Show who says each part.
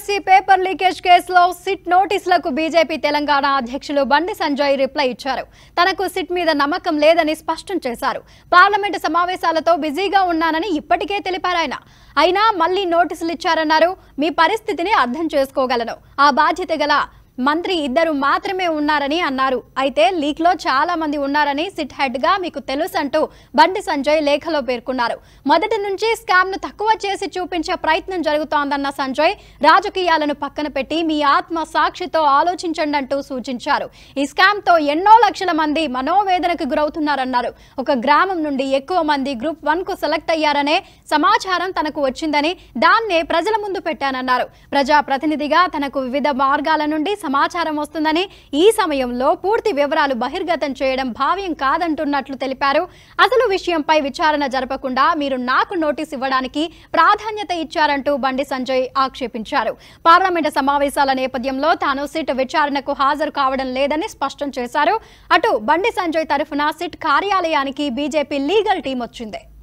Speaker 1: MLC paper leakage కేసులో SIT నోటీసులకు BJP Telangana అధ్యక్షులు బండి సంజయ్ రిప్లై ఇచ్చారు తనకు సిట్ మీద నమ్మకం లేదని స్పష్టం చేశారు పార్లమెంటు సమావేశాలతో బిజీగా ఉన్నానని ఇప్పటికే తెలిపారు ఆయన అయినా మళ్లీ నోటీసులు ఇచ్చారన్నారు మీ పరిస్థితిని అర్థం చేసుకోగలను ఆ బాధ్యత గల మంత్రి ఇద్దరు మాత్రమే ఉన్నారని అన్నారు అయితే లీక్ లో చాలా మంది ఉన్నారని సిట్ హెడ్ గా మీకు తెలుసంటూ బండి సంజయ్ లేఖలో పేర్కొన్నారు మొదటి నుంచి స్కామ్ ను తక్కువ చేసి చూపించే ప్రయత్నం జరుగుతోందన్న సంజయ్ రాజకీయాలను పక్కన పెట్టి మీ ఆత్మ సాక్షితో ఆలోచించండి అంటూ సూచించారు ఈ స్కామ్ తో ఎన్నో లక్షల మంది మనోవేదనకు గురవుతున్నారన్నారు ఒక గ్రామం నుండి ఎక్కువ మంది గ్రూప్ వన్ కు సెలెక్ట్ అయ్యారనే సమాచారం తనకు వచ్చిందని దాన్నే ప్రజల ముందు పెట్టానన్నారు ప్రజా ప్రతినిధిగా తనకు వివిధ మార్గాల నుండి సమాచారం వస్తుందని ఈ సమయంలో పూర్తి వివరాలు బహిర్గతం చేయడం భావ్యం కాదంటున్నట్లు తెలిపారు అసలు విషయంపై విచారణ జరపకుండా మీరు నాకు నోటీస్ ఇవ్వడానికి ప్రాధాన్యత ఇచ్చారంటూ బండి సంజయ్ ఆక్షేపించారు పార్లమెంటు సమావేశాల నేపథ్యంలో తాను సిట్ విచారణకు హాజరు కావడం లేదని స్పష్టం చేశారు అటు బండి సంజయ్ తరఫున సిట్ కార్యాలయానికి బీజేపీ లీగల్ టీం వచ్చింది